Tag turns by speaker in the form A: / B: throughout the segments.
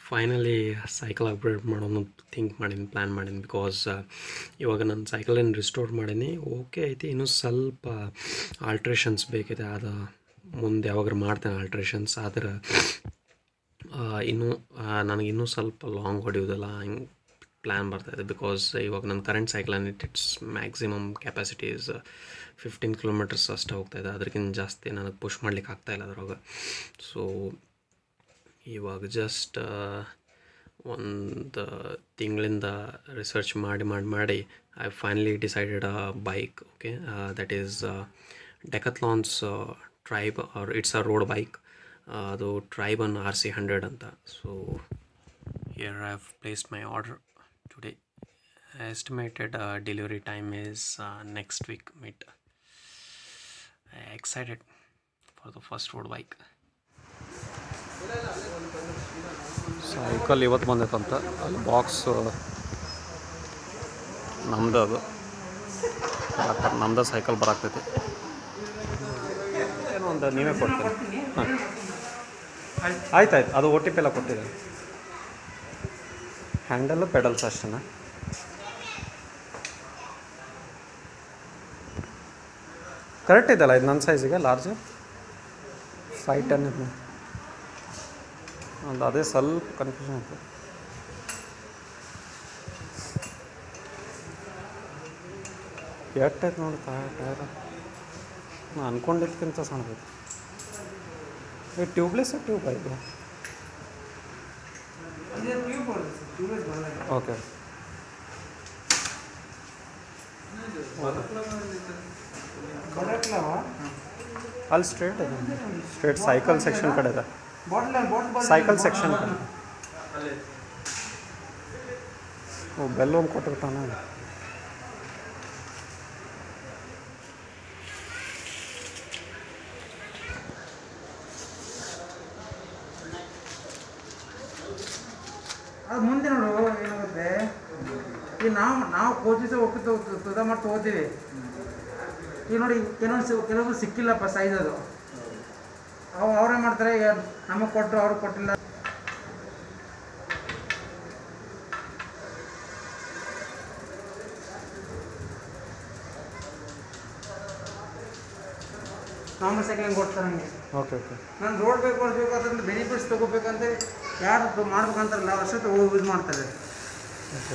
A: finally cycle upgrade ಮಾಡೋದು think ಮಾಡೀನಿ plan ಮಾಡೀನಿ ಬಿಕಾಸ್ ಇವಾಗ ನಾನು ಸೈಕಲನ್ನು ರಿಸ್ಟೋರ್ ಮಾಡೀನಿ ಓಕೆ ಐತಿ ಇನ್ನೂ ಸ್ವಲ್ಪ ಆಲ್ಟ್ರೇಷನ್ಸ್ ಬೇಕಿದೆ ಅದು ಮುಂದೆ ಯಾವಾಗಾರ ಮಾಡ್ತೇನೆ ಆಲ್ಟ್ರೇಷನ್ಸ್ ಆದ್ರೆ ಆ, ಇನ್ನೂ ನನಗೆ ಇನ್ನೂ ಸ್ವಲ್ಪ ಲಾಂಗ್ ಹೊಡೆಯೋದಲ್ಲ ಹಿಂಗೆ ಪ್ಲ್ಯಾನ್ ಬರ್ತಾಯಿದೆ ಬಿಕಾಸ್ ಇವಾಗ ನನ್ನ current cycle it's maximum capacity is fifteen kilometres ಅಷ್ಟೇ ಹೋಗ್ತಾಯಿದೆ ಅದಕ್ಕಿಂತ ಜಾಸ್ತಿ ನನಗೆ ಪುಷ್ ಮಾಡ್ಲಿಕ್ಕೆ ಆಗ್ತಾಯಿಲ್ಲ ಅದ್ರೊಳಗೆ ಸೊ ಇವಾಗ ಜಸ್ಟ್ ಒಂದು ತಿಂಗಳಿಂದ ರಿಸರ್ಚ್ ಮಾಡಿ ಮಾಡಿ ಮಾಡಿ I finally decided a bike okay that is Decathlon's tribe R it's a road bike ಅದು ಟ್ರೈಬನ್ ಆರ್ ಸಿ ಹಂಡ್ರೆಡ್ ಅಂತ so here I have placed my order today estimated delivery time is next week mid excited for the first road bike cycle ಇವತ್ತು ಬಂದೈತಂತ ಅಲ್ಲಿ box ನಮ್ದು ಅದು ಬರಾಕ- ನಮ್ದು cycle ಬರಾಕ್ತೈತಿ ಏನೋ ಒಂದು ನೀವೇ ಕೊಡ್ತೀರಿ ಹಾಂ ಆಯ್ತು ಆಯ್ತು ಅದು ಓ ಟಿ ಪಿ ಎಲ್ಲ ಕೊಟ್ಟಿದೆ ಹ್ಯಾಂಡಲ್ಲು ಪೆಡಲ್ಸ್ ಅಷ್ಟೇನಾ ಕರೆಕ್ಟ್ ಇದೆಯಲ್ಲ ಇದು ನನ್ನ ಸೈಜಿಗೆ ಲಾರ್ಜ್ ಫೈವ್ ಟೆನ್ ಇದೆ ಒಂದು ಅದೇ ಸ್ವಲ್ಪ ಕನ್ಫ್ಯೂಷನ್ ಆಯ್ತು ಎಷ್ಟೈತೆ ನೋಡಿ ಟೈರ್ ನಾನು ಅನ್ಕೊಂಡಿದ್ದಕ್ಕಿಂತ ಸಣ್ಣದೈತೆ ಈ ಟ್ಯೂಬ್ಲೆಸ್ ಟ್ಯೂಬ್ ಆಯಿತು ಓಕೆ ಅಲ್ಲಿ ಸ್ಟ್ರೇಟ್ ಇದೆ ಸ್ಟ್ರೇಟ್ ಸೈಕಲ್ ಸೆಕ್ಷನ್ ಕಡೆ ಇದೆ ಸೈಕಲ್ ಸೆಕ್ಷನ್ ಕಡೆ ಓ ಬೆಲ್ಲೊಂದು ಕೊಟ್ಬಿಟ್ಟಾನ
B: ಅದು ಮುಂದೆ ನೋಡು ಏನಾಗುತ್ತೆ ಈಗ ನಾವು ನಾವು ಕೋಚಿಸ ಹೋಗಿ ತುದ ಮಾಡಿ ತೊಗೋತೀವಿ ಈಗ ನೋಡಿ ಕೆಲವೊಂದು ಕೆಲವೊಬ್ರು ಸಿಕ್ಕಿಲ್ಲಪ್ಪ ಸೈಜ್ ಅದು ಅವು ಅವರೇ ಮಾಡ್ತಾರೆ ಈಗ ನಮಗೆ ಕೊಟ್ಟರು ಅವ್ರಿಗೆ ಕೊಟ್ಟಿಲ್ಲ ನಾರ್ಮಲ್ ಸೈಕಲ್ ಹೆಂಗೆ ಕೊಡ್ತಾರೆ ಹಂಗೆ
A: ಓಕೆ ಓಕೆ
B: ನಾನು ರೋಡ್ ಬೇಕು ಕೊಡಬೇಕು ಅದ್ರಿಂದ ಬೆನಿಫಿಟ್ಸ್ ತೊಗೋಬೇಕಂತ ಯಾರು ಮಾಡ್ಬೇಕಂತಾರಲ್ಲ ವರ್ಷ ಯೂಸ್ ಮಾಡ್ತಾರೆ
A: ಓಕೆ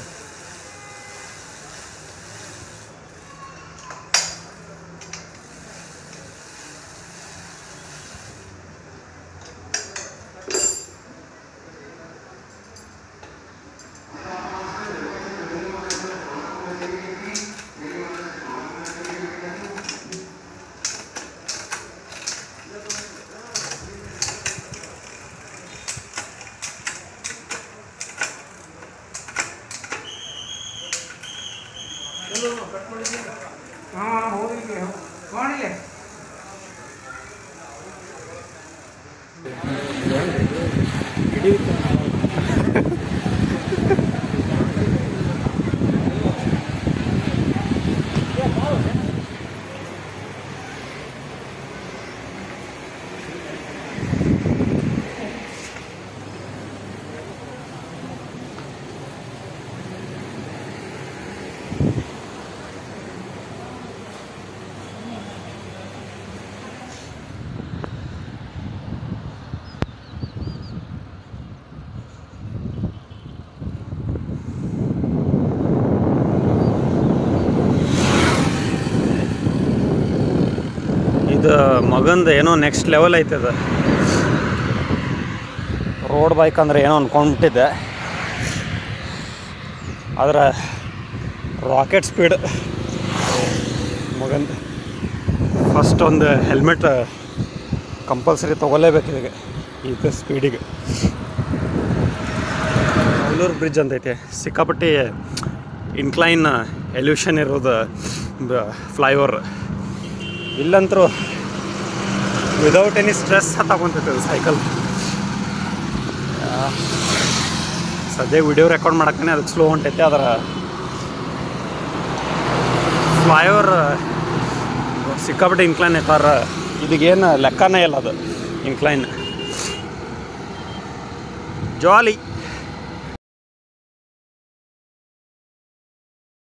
B: ಹಾಂ ಹೋಗಿ ಮಾಡಿಲ್ಲ
A: ಇದು ಮಗಂದು ಏನೋ ನೆಕ್ಸ್ಟ್ ಲೆವೆಲ್ ಐತೆ ಅದು ರೋಡ್ ಬೈಕ್ ಅಂದ್ರೆ ಏನೋ ಅಂದ್ಕೊಂಡ್ಬಿಟ್ಟಿದ್ದೆ ಆದ್ರೆ ರಾಕೆಟ್ ಸ್ಪೀಡ್ ಮಗಂದು ಫಸ್ಟ್ ಒಂದು ಹೆಲ್ಮೆಟ್ ಕಂಪಲ್ಸರಿ ತೊಗೊಲೇಬೇಕು ಇದಕ್ಕೆ ಇದು ಸ್ಪೀಡಿಗೆ ಕೌಲೂರು ಬ್ರಿಡ್ಜ್ ಅಂತೈತೆ ಸಿಕ್ಕಾಪಟ್ಟಿ ಇನ್ಕ್ಲೈನ್ ಎಲ್ಯೂಷನ್ ಇರೋದು ಫ್ಲೈಓವರ್ ಇಲ್ಲಂತರೂ ವಿದೌಟ್ ಎನಿ ಸ್ಟ್ರೆಸ್ ತಗೊಂತೈತೆ ಅದು ಸೈಕಲ್ ಸದ್ಯ ವಿಡಿಯೋ ರೆಕಾರ್ಡ್ ಮಾಡಕ್ಕೇ ಅದಕ್ಕೆ ಸ್ಲೋ ಹೊಂಟೈತೆ ಅದರ ಫ್ಲೈಓವರ್ ಸಿಕ್ಕಾಪಟ್ಟೆ ಇನ್ಕ್ಲೈನ್ ಐತಾರ ಇದಕ್ಕೇನು ಲೆಕ್ಕನೇ ಇಲ್ಲ ಅದು ಇನ್ಕ್ಲೈನ್ ಜಾಲಿ